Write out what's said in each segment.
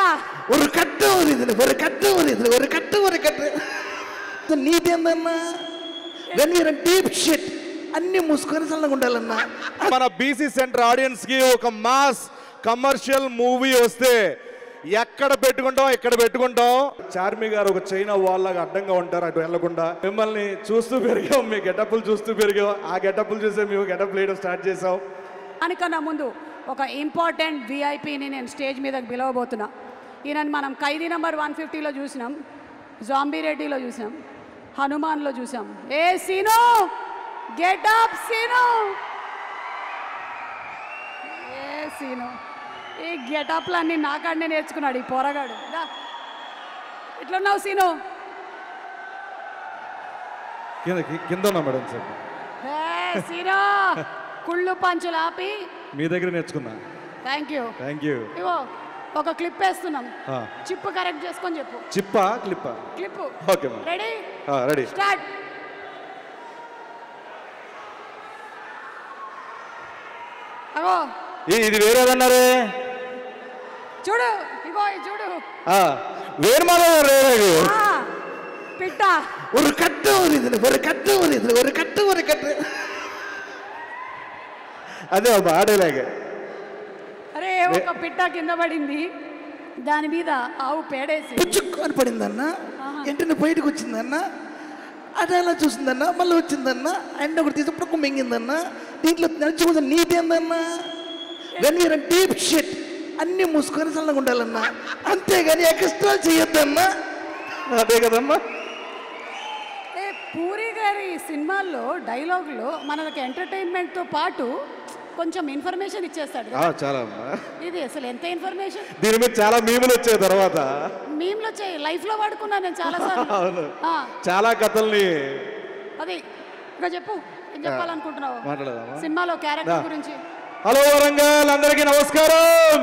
ஒரு கட்டு ஒரு இதுல ஒரு கட்டு ஒரு இதுல ஒரு கட்டு ஒரு కట్టు నీతి ఏందన్నా వెన్ యూర్ డీప్ షిట్ అన్ని మూసుకొని చల్లగా ఉండాలన్నా మన బీసీ సెంటర్ ఆడియన్స్ కి ఒక మాస్ కమర్షియల్ మూవీ వస్తే ఎక్కడ పెట్టుకుంటాం ఎక్కడ పెట్టుకుంటాం చార్మి గారు ఒక చైనా వాళ్ళగా అడ్డంగా ఉంటారు అటు వెళ్లకుండా మిమ్మల్ని చూస్తూ పెరిగాం మీ గెటప్లు చూస్తూ పెరిగాం ఆ గెటప్లు చూసే మేము గెటప్ వేయడం స్టార్ట్ చేసాం దానికన్నా ముందు ఒక ఇంపార్టెంట్ విఐపిని నేను స్టేజ్ మీదకి పిలవబోతున్నా ఈయనని మనం ఖైదీ నెంబర్ వన్ ఫిఫ్టీలో చూసినాం జాంబీ రెడ్డిలో చూసాం హనుమాన్లో చూసాం ఏ సీను గెటప్ సీను ఏ సీను ఈ గెటప్లన్నీ నాకాడనే నేర్చుకున్నాడు ఈ పోరగాడు దా ఇట్లున్నావు సీను కింద కింద ఉన్నా మేడం సార్ ఏ సీను కుళ్ళు పంచులు ఆపి మీ దగ్గర నేర్చుకున్నా థ్యాంక్ యూ థ్యాంక్ యూ ఇగో ఒక క్లిప్ వేస్తున్నాం చిప్ కరెక్ట్ చేసుకొని చెప్పు చిప్పా క్లిప్పా clip okay madam ready ready start అగో ఇది వేరేదన్నారే చూడు ఇగో ఇది చూడు వేరు మాధవ్ వేరే ఆ, పిట్ట ஒரு கட்டு ஒரு இதுல ஒரு கட்டு ஒரு இதுல ஒரு கட்டு ஒரு கட்டு అదే ఆడేలాగే అరే ఒక పిట్ట కింద పడింది దాని మీద ఆవు పేడేసి పుచ్చుక్కు అని పడిందన్న వెంటనే బయటకు వచ్చిందన్న అది ఎలా చూసిందన్న మళ్ళీ వచ్చిందన్న అండ్ ఒకటి తీసినప్పుడు మింగిందన్న దీంట్లో నడిచి కొంచెం నీతి ఏందన్న వెన్ యూర్ డీప్ షిట్ అన్ని మూసుకొని చల్లగా ఉండాలన్నా అంతేగాని ఎక్స్ట్రా చేయొద్దన్నా అదే కదమ్మా ఏ పూరి గారి సినిమాల్లో డైలాగులు మనకి ఎంటర్టైన్మెంట్తో పాటు కొంచెం ఇన్ఫర్మేషన్ ఇచ్చేస్తాడు ఆ, చాలా అమ్మా ఇది అసలు ఎంత ఇన్ఫర్మేషన్ దీని మీద చాలా మీములు వచ్చాయి తర్వాత మేమ్లో చేయి లైఫ్లో వాడుకున్నాను నేను చాలా అవును సార్లు చాలా కథల్ని అది ఇంకా చెప్పు ఏం చెప్పాలనుకుంటున్నావు మాట్లాడదామా సినిమాలో క్యారెక్టర్ దా. గురించి హలో వరంగల్ అందరికీ నమస్కారం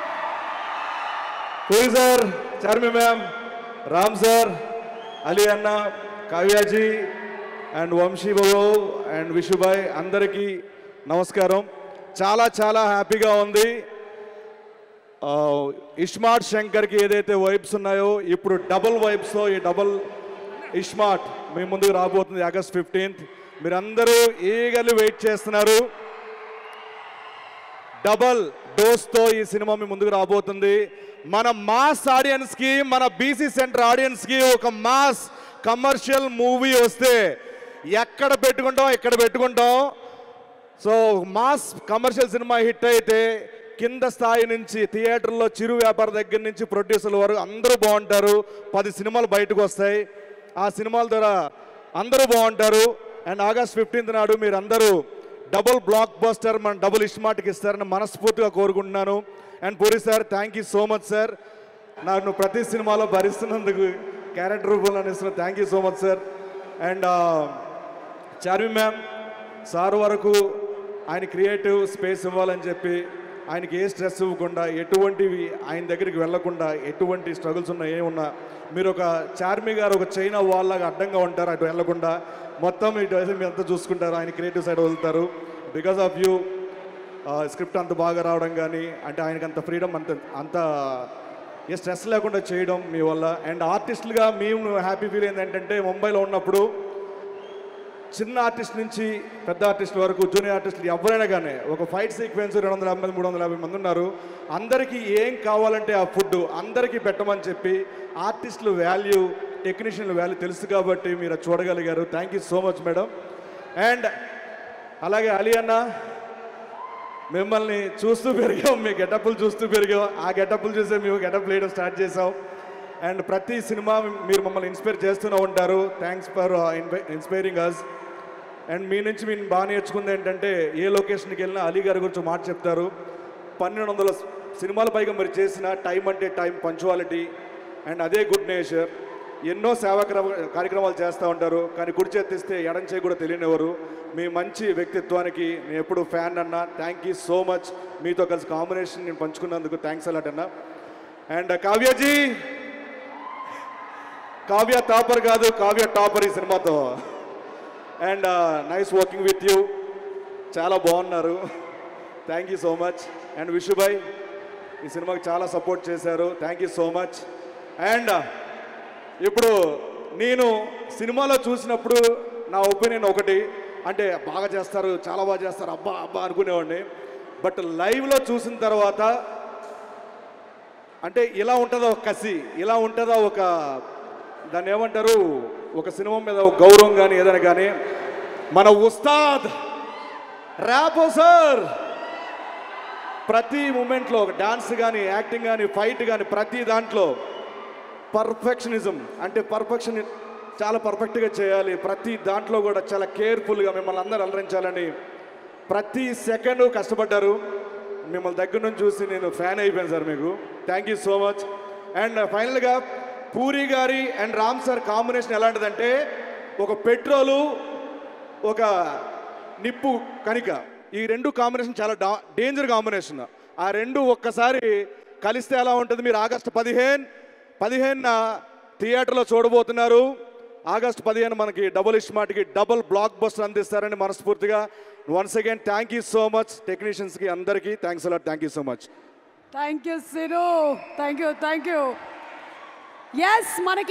Puri sir Charmi ma'am Ram sir Ali అన్న కావ్యాజీ అండ్ వంశీ బాబు అండ్ విషుబాయ్ అందరికీ నమస్కారం చాలా చాలా హ్యాపీగా ఉంది ఆ, ఇస్మార్ట్ శంకర్కి ఏదైతే వైబ్స్ ఉన్నాయో ఇప్పుడు డబుల్ వైబ్స్తో ఈ డబుల్ ఇస్మార్ట్ మీ ముందుకు రాబోతుంది ఆగస్ట్ ఫిఫ్టీన్త్ మీరందరూ ఈగలు వెయిట్ చేస్తున్నారు డబల్ డోస్తో ఈ సినిమా మీ ముందుకు రాబోతుంది మన మాస్ ఆడియన్స్కి మన బీసీ సెంటర్ ఆడియన్స్కి ఒక మాస్ కమర్షియల్ మూవీ వస్తే ఎక్కడ పెట్టుకుంటాం ఎక్కడ పెట్టుకుంటాం so mass commercial cinema hit అయితే కింద స్థాయి నుంచి థియేటర్లో చిరు వ్యాపార దగ్గర నుంచి ప్రొడ్యూసర్ల వరకు అందరూ బాగుంటారు పది సినిమాలు బయటకు వస్తాయి ఆ సినిమాల ద్వారా అందరూ బాగుంటారు అండ్ ఆగస్ట్ ఫిఫ్టీన్త్ నాడు మీరు అందరూ డబుల్ బ్లాక్ బస్టర్ మన డబుల్ ఇస్మార్ట్కి ఇస్తారని మనస్ఫూర్తిగా కోరుకుంటున్నాను and Puri sir thank you so much sir నన్ను ప్రతి సినిమాలో భరిస్తున్నందుకు క్యారెక్టర్ రూపంలో ఇస్తున్న థ్యాంక్ యూ సో మచ్ సార్ అండ్ చార్వి మ్యామ్ సార్ వరకు ఆయన క్రియేటివ్ స్పేస్ ఇవ్వాలని చెప్పి ఆయనకి ఏ స్ట్రెస్ ఇవ్వకుండా ఎటువంటివి ఆయన దగ్గరికి వెళ్లకుండా ఎటువంటి స్ట్రగుల్స్ ఉన్నా ఏమున్నా మీరు ఒక చార్మి గారు ఒక చైనా వాళ్ళగా అడ్డంగా ఉంటారు అటు వెళ్లకుండా మొత్తం ఇటు అయితే మీరు అంతా చూసుకుంటారు ఆయన క్రియేటివ్ సైడ్ వదులుతారు బికాస్ ఆఫ్ యూ స్క్రిప్ట్ అంత బాగా రావడం కానీ అంటే ఆయనకి అంత ఫ్రీడమ్ అంత అంత ఏ స్ట్రెస్ లేకుండా చేయడం మీ వల్ల అండ్ ఆర్టిస్టులుగా మేము హ్యాపీ ఫీల్ ఏంటంటే ముంబైలో ఉన్నప్పుడు చిన్న ఆర్టిస్ట్ నుంచి పెద్ద ఆర్టిస్ట్ వరకు జూనియర్ ఆర్టిస్టులు ఎవరైనా కానీ ఒక ఫైట్ సీక్వెన్స్ రెండు వందల యాభై మూడు వందల యాభై మంది ఉన్నారు అందరికీ ఏం కావాలంటే ఆ ఫుడ్ అందరికీ పెట్టమని చెప్పి ఆర్టిస్టులు వాల్యూ టెక్నీషియన్ల వాల్యూ తెలుసు కాబట్టి మీరు అది చూడగలిగారు thank you so much madam and అలాగే అలీ అన్న మిమ్మల్ని చూస్తూ పెరిగాం మీ గెటప్లు చూస్తూ పెరిగాం ఆ గెటప్లు చూసే మేము గెటప్ వేయడం స్టార్ట్ చేసాం అండ్ ప్రతి సినిమా మీరు మమ్మల్ని ఇన్స్పైర్ చేస్తూనే ఉంటారు thanks for inspiring us and మీ నుంచి మేము బాగా నేర్చుకుంది ఏంటంటే ఏ లొకేషన్కి వెళ్ళినా అలీ గారి గురించి మాట చెప్తారు పన్నెండు వందల సినిమాల పైగా మీరు చేసిన టైం అంటే టైం పంచువాలిటీ అండ్ అదే గుడ్ నేచర్ ఎన్నో సేవా క్రమ- కార్యక్రమాలు చేస్తూ ఉంటారు కానీ కుడి చేతిస్తే ఎడం చేయి కూడా తెలియనివ్వరు మీ మంచి వ్యక్తిత్వానికి నేను ఎప్పుడు ఫ్యాన్ అన్న థ్యాంక్ యూ సో మచ్ మీతో కలిసి కాంబినేషన్ నేను పంచుకున్నందుకు థ్యాంక్స్ అలాట్ అన్న అండ్ కావ్యజీ కావ్య టాపర్ కాదు కావ్య టాపర్ ఈ సినిమాతో and nice working with you చాలా బాగున్నారు thank you so much and విషుభాయ్ ఈ సినిమాకి చాలా సపోర్ట్ చేశారు thank you so much and ఇప్పుడు నేను సినిమాలో చూసినప్పుడు నా ఒపీనియన్ ఒకటి అంటే బాగా చేస్తారు చాలా బాగా చేస్తారు అబ్బా అబ్బా అనుకునేవాడిని బట్ లైవ్లో చూసిన తర్వాత అంటే ఇలా ఉంటుందా ఒక కసి ఇలా ఉంటుందా ఒక దాన్ని ఏమంటారు ఒక సినిమా మీద ఒక గౌరవం కానీ ఏదైనా కానీ మన ఉస్తాద్ ర్యాపో సార్ ప్రతి మూమెంట్లో ఒక డాన్స్ కానీ యాక్టింగ్ కానీ ఫైట్ కానీ ప్రతి దాంట్లో పర్ఫెక్షనిజం అంటే పర్ఫెక్షన్ చాలా పర్ఫెక్ట్గా చేయాలి ప్రతి దాంట్లో కూడా చాలా కేర్ఫుల్గా మిమ్మల్ని అందరూ అలరించాలని ప్రతి సెకండ్ కష్టపడ్డారు మిమ్మల్ని దగ్గర నుంచి చూసి నేను ఫ్యాన్ అయిపోయాను సార్ మీకు thank you so much and ఫైనల్గా పూరి గారి అండ్ రామ్ సార్ కాంబినేషన్ ఎలాంటిదంటే ఒక పెట్రోలు ఒక నిప్పు కనిక ఈ రెండు కాంబినేషన్ చాలా డా డేంజర్ కాంబినేషన్ ఆ రెండు ఒక్కసారి కలిస్తే ఎలా ఉంటుంది మీరు ఆగస్టు పదిహేను పదిహేనున థియేటర్లో చూడబోతున్నారు ఆగస్టు పదిహేను మనకి డబుల్ ఇస్మార్ట్కి డబుల్ బ్లాక్ బస్టర్ అందిస్తారని మనస్ఫూర్తిగా once again thank you so much టెక్నీషియన్స్కి అందరికీ thanks a lot thank you so much thank you sir thank you thank you yes మనకి